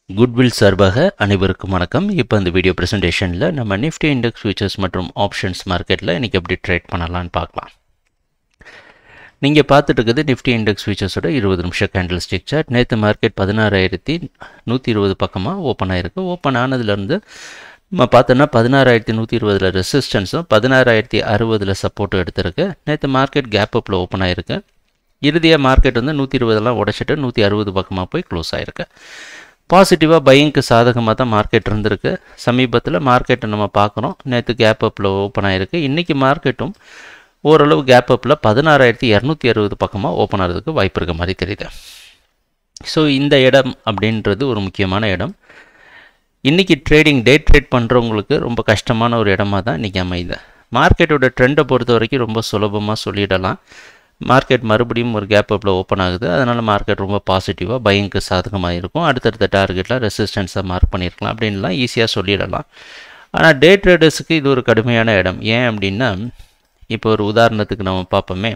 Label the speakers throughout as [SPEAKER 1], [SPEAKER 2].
[SPEAKER 1] goodwill சார்பாக அனைவருக்கும் வணக்கம் இப்போ இந்த வீடியோ ப்ரெசன்டேஷனில் நம்ம நிஃப்டி இண்டெக்ஸ் ஃபியூச்சர்ஸ் மற்றும் ஆப்ஷன்ஸ் மார்க்கெட்டில் இன்றைக்கி எப்படி ட்ரேட் பண்ணலான்னு பார்க்கலாம் நீங்கள் பார்த்துட்டு இருக்குது நிஃப்டி இண்டெக்ஸ் ஃபியூச்சர்ஸோட இருபது நிமிஷம் கேண்டில் ஸ்டிக் சார்ட் நேற்று மார்க்கெட் பதினாறாயிரத்தி நூற்றி இருபது பக்கமாக ஓப்பன் ஆகிருக்கு ஓப்பன் ஆனதுலேருந்து நம்ம பார்த்தோன்னா பதினாறாயிரத்தி நூற்றி இருபதில் ரெசிஸ்டன்ஸும் பதினாறாயிரத்தி அறுபதில் சப்போர்ட்டும் எடுத்திருக்கு நேற்று மார்க்கெட் கேப் அப்பில் ஓப்பன் ஆகிருக்கு இறுதியாக மார்க்கெட் வந்து நூற்றி இருபதெல்லாம் உடச்சிட்டு நூற்றி அறுபது பக்கமாக போய் க்ளோஸ் ஆகிருக்கு பாசிட்டிவாக பையிங்க்கு சாதகமாக தான் மார்க்கெட் இருந்திருக்கு சமீபத்தில் மார்க்கெட்டை நம்ம பார்க்குறோம் நேற்று கேப் அப்பில் ஓப்பன் ஆகிருக்கு இன்றைக்கி மார்க்கெட்டும் ஓரளவு கேப் அப்பில் பதினாறாயிரத்தி இரநூத்தி அறுபது பக்கமாக ஓப்பன் ஆகிறதுக்கு வாய்ப்பு இருக்க மாதிரி தெரியுது ஸோ இந்த இடம் அப்படின்றது ஒரு முக்கியமான இடம் இன்றைக்கி ட்ரேடிங் டே ட்ரேட் பண்ணுறவங்களுக்கு ரொம்ப கஷ்டமான ஒரு இடமா தான் இன்றைக்கி அமையுது மார்க்கெட்டோட ட்ரெண்டை பொறுத்த வரைக்கும் ரொம்ப சுலபமாக சொல்லிடலாம் மார்க்கெட் மறுபடியும் ஒரு கேப் அப்பில் ஓப்பன் ஆகுது அதனால் மார்க்கெட் ரொம்ப பாசிட்டிவாக பையங்க்கு சாதகமாக இருக்கும் அடுத்தடுத்த டார்கெட்டில் ரெசிஸ்டன்ஸை மார்க் பண்ணியிருக்கலாம் அப்படின்லாம் ஈஸியாக சொல்லிடலாம் ஆனால் டே ட்ரேடர்ஸுக்கு இது ஒரு கடுமையான இடம் ஏன் அப்படின்னா இப்போ ஒரு உதாரணத்துக்கு நம்ம பார்ப்போமே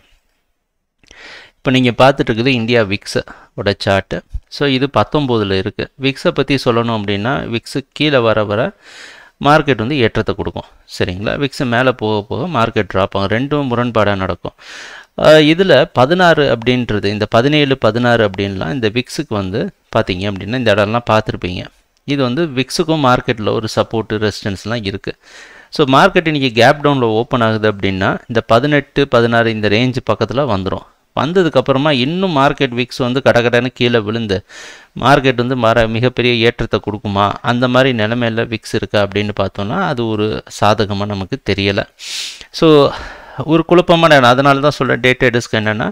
[SPEAKER 1] இப்போ நீங்கள் பார்த்துட்டு இருக்குது இந்தியா விக்ஸோட சார்ட்டு ஸோ இது பத்தொம்போதில் இருக்குது விக்ஸை பற்றி சொல்லணும் அப்படின்னா விக்ஸு கீழே வர வர மார்க்கெட் வந்து ஏற்றத்தை கொடுக்கும் சரிங்களா விக்ஸு மேலே போக போக மார்க்கெட் ட்ராப் ஆகும் ரெண்டும் முரண்பாடாக நடக்கும் இதில் பதினாறு அப்படின்றது இந்த பதினேழு பதினாறு அப்படின்லாம் இந்த விக்ஸுக்கு வந்து பார்த்தீங்க அப்படின்னா இந்த இடம்லாம் பார்த்துருப்பீங்க இது வந்து விக்ஸுக்கும் மார்க்கெட்டில் ஒரு சப்போர்ட்டு ரெசிஸ்டன்ஸ்லாம் இருக்குது ஸோ மார்க்கெட் இன்றைக்கி கேப் டவுனில் ஓப்பன் ஆகுது அப்படின்னா இந்த பதினெட்டு பதினாறு இந்த ரேஞ்சு பக்கத்தில் வந்துடும் வந்ததுக்கப்புறமா இன்னும் மார்க்கெட் விக்ஸ் வந்து கடகடன்னு கீழே விழுந்து மார்க்கெட் வந்து மர மிகப்பெரிய ஏற்றத்தை கொடுக்குமா அந்த மாதிரி நிலமையில் விக்ஸ் இருக்கா அப்படின்னு பார்த்தோன்னா அது ஒரு சாதகமாக நமக்கு தெரியலை ஸோ ஒரு குழப்பமான இடம் அதனால தான் சொல்கிறேன் டே ட்ரேடர்ஸ்க்கு என்னென்னா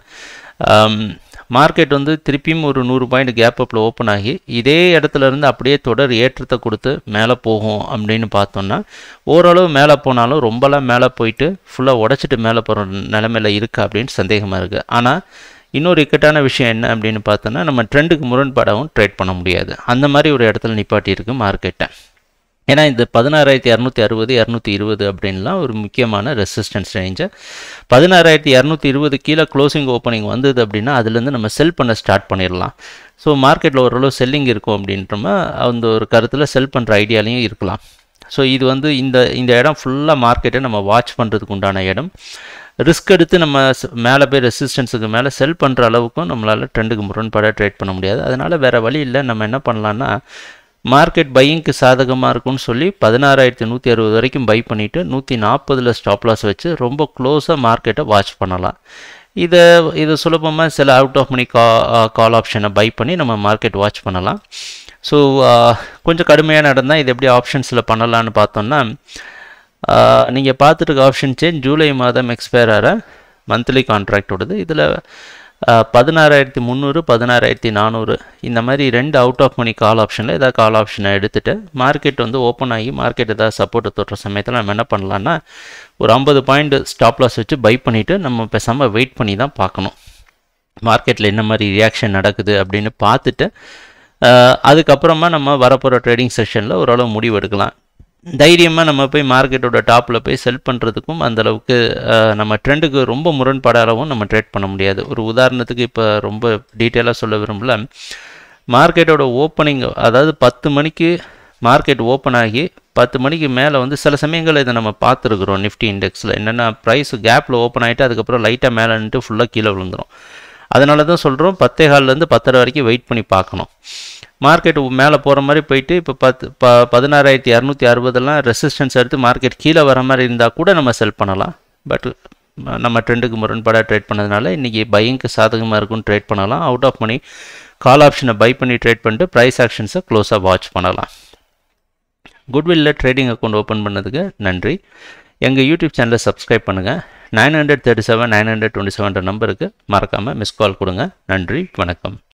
[SPEAKER 1] மார்க்கெட் வந்து திருப்பியும் ஒரு நூறு பாயிண்ட் கேப் அப்பில் ஓப்பன் ஆகி இதே இடத்துல இருந்து அப்படியே தொடர் ஏற்றத்தை கொடுத்து மேலே போகும் அப்படின்னு பார்த்தோன்னா ஓரளவு மேலே போனாலும் ரொம்பலாம் மேலே போயிட்டு ஃபுல்லாக உடச்சிட்டு மேலே போகிற நிலமையில இருக்கா அப்படின்னு சந்தேகமாக இருக்குது ஆனால் இன்னொரு இக்கட்டான விஷயம் என்ன அப்படின்னு பார்த்தோன்னா நம்ம ட்ரெண்டுக்கு முரண்பாடாகவும் ட்ரேட் பண்ண முடியாது அந்த மாதிரி ஒரு இடத்துல நிப்பாட்டி இருக்குது மார்க்கெட்டை ஏன்னா இந்த பதினாறாயிரத்தி இரநூத்தி அறுபது இரநூத்தி இருபது அப்படின்லாம் ஒரு முக்கியமான ரெசிஸ்டன்ஸ் ரேஞ்சு பதினாறாயிரத்தி இரநூத்தி இருபது கீழே க்ளோசிங் ஓப்பனிங் வந்தது அப்படின்னா அதுலேருந்து நம்ம செல் பண்ண ஸ்டார்ட் பண்ணிடலாம் ஸோ மார்க்கெட்டில் ஓரளவு செல்லிங் இருக்கும் அப்படின்றமா அந்த ஒரு கருத்தில் செல் பண்ணுற ஐடியாலையும் இருக்கலாம் ஸோ இது வந்து இந்த இந்த இடம் ஃபுல்லாக மார்க்கெட்டை நம்ம வாட்ச் பண்ணுறதுக்கு உண்டான இடம் ரிஸ்க் எடுத்து நம்ம மேலே போய் ரெசிஸ்டன்ஸுக்கு மேலே செல் பண்ணுற அளவுக்கும் நம்மளால் ட்ரெண்டுக்கு முரண்பாடாக ட்ரேட் பண்ண முடியாது அதனால் வேறு வழி இல்லை நம்ம என்ன பண்ணலான்னா மார்க்கெட் பையிங்க்கு சாதகமாக இருக்கும்னு சொல்லி பதினாறாயிரத்தி நூற்றி அறுபது வரைக்கும் பை பண்ணிவிட்டு நூற்றி நாற்பதில் ஸ்டாப் லாஸ் வச்சு ரொம்ப க்ளோஸாக மார்க்கெட்டை வாட்ச் பண்ணலாம் இதை இது சுலபமாக சில அவுட் ஆஃப் மணி கா கால் ஆப்ஷனை பை பண்ணி நம்ம மார்க்கெட் வாட்ச் பண்ணலாம் ஸோ கொஞ்சம் கடுமையான இடம் தான் இது எப்படி ஆப்ஷன்ஸில் பண்ணலான்னு பார்த்தோன்னா நீங்கள் பார்த்துட்டு இருக்க ஆப்ஷன் சேஞ்ச் ஜூலை மாதம் எக்ஸ்பயர் ஆகிற மந்த்லி கான்ட்ராக்டோடது இதில் பதினாறாயிரத்தி முந்நூறு பதினாறாயிரத்தி நானூறு இந்த மாதிரி ரெண்டு அவுட் ஆஃப் மணி கால் ஆப்ஷனில் ஏதாவது கால் ஆப்ஷனை எடுத்துகிட்டு மார்க்கெட் வந்து ஓப்பன் ஆகி மார்க்கெட் ஏதாவது சப்போர்ட்டை தொட்டுற சமயத்தில் நம்ம என்ன பண்ணலான்னா ஒரு ஐம்பது பாயிண்ட் ஸ்டாப் லாஸ் வச்சு பை பண்ணிவிட்டு நம்ம பேசாமல் வெயிட் பண்ணி தான் பார்க்கணும் மார்க்கெட்டில் என்ன மாதிரி ரியாக்ஷன் நடக்குது அப்படின்னு பார்த்துட்டு அதுக்கப்புறமா நம்ம வரப்போகிற ட்ரேடிங் செஷனில் ஓரளவு முடிவு எடுக்கலாம் தைரியமாக நம்ம போய் மார்க்கெட்டோட டாப்பில் போய் செல் பண்ணுறதுக்கும் அந்தளவுக்கு நம்ம ட்ரெண்டுக்கு ரொம்ப முரண்பாடாகவும் நம்ம ட்ரேட் பண்ண முடியாது ஒரு உதாரணத்துக்கு இப்போ ரொம்ப டீட்டெயிலாக சொல்ல விரும்பல மார்க்கெட்டோட ஓப்பனிங் அதாவது பத்து மணிக்கு மார்க்கெட் ஓப்பன் ஆகி பத்து மணிக்கு மேலே வந்து சில சமயங்கள் இதை நம்ம பார்த்துருக்குறோம் நிஃப்டி இண்டெக்ஸில் என்னென்னா ப்ரைஸ் கேப்பில் ஓப்பன் ஆகிட்டு அதுக்கப்புறம் லைட்டாக மேலே நின்று ஃபுல்லாக கீழே விழுந்துடும் அதனால தான் சொல்கிறோம் பத்தே கால்லேருந்து பத்தரை வரைக்கும் வெயிட் பண்ணி பார்க்கணும் மார்க்கெட் மேலே போகிற மாதிரி போயிட்டு இப்போ பத்து ப பதினாறாயிரத்தி இரநூத்தி அறுபதெல்லாம் ரெசிஸ்டன்ஸ் எடுத்து மார்க்கெட் கீழே வர மாதிரி இருந்தால் கூட நம்ம செல் பண்ணலாம் பட் நம்ம ட்ரெண்டுக்கு முரண்பாடாக ட்ரேட் பண்ணதுனால இன்றைக்கி பையிங்க்கு சாதகமாக இருக்கும்னு ட்ரேட் பண்ணலாம் அவுட் ஆஃப் மணி கால் ஆப்ஷனை பை பண்ணி ட்ரேட் பண்ணிட்டு ப்ரைஸ் ஆக்ஷன்ஸை க்ளோஸாக வாட்ச் பண்ணலாம் குட்வில்லில் ட்ரேடிங் அக்கௌண்ட் ஓப்பன் பண்ணதுக்கு நன்றி எங்கள் யூடியூப் சேனலை சப்ஸ்கிரைப் பண்ணுங்கள் nine hundred thirty seven nine hundred twenty seven நம்பருக்கு மறக்காமல் மிஸ் கால் கொடுங்க நன்றி வணக்கம்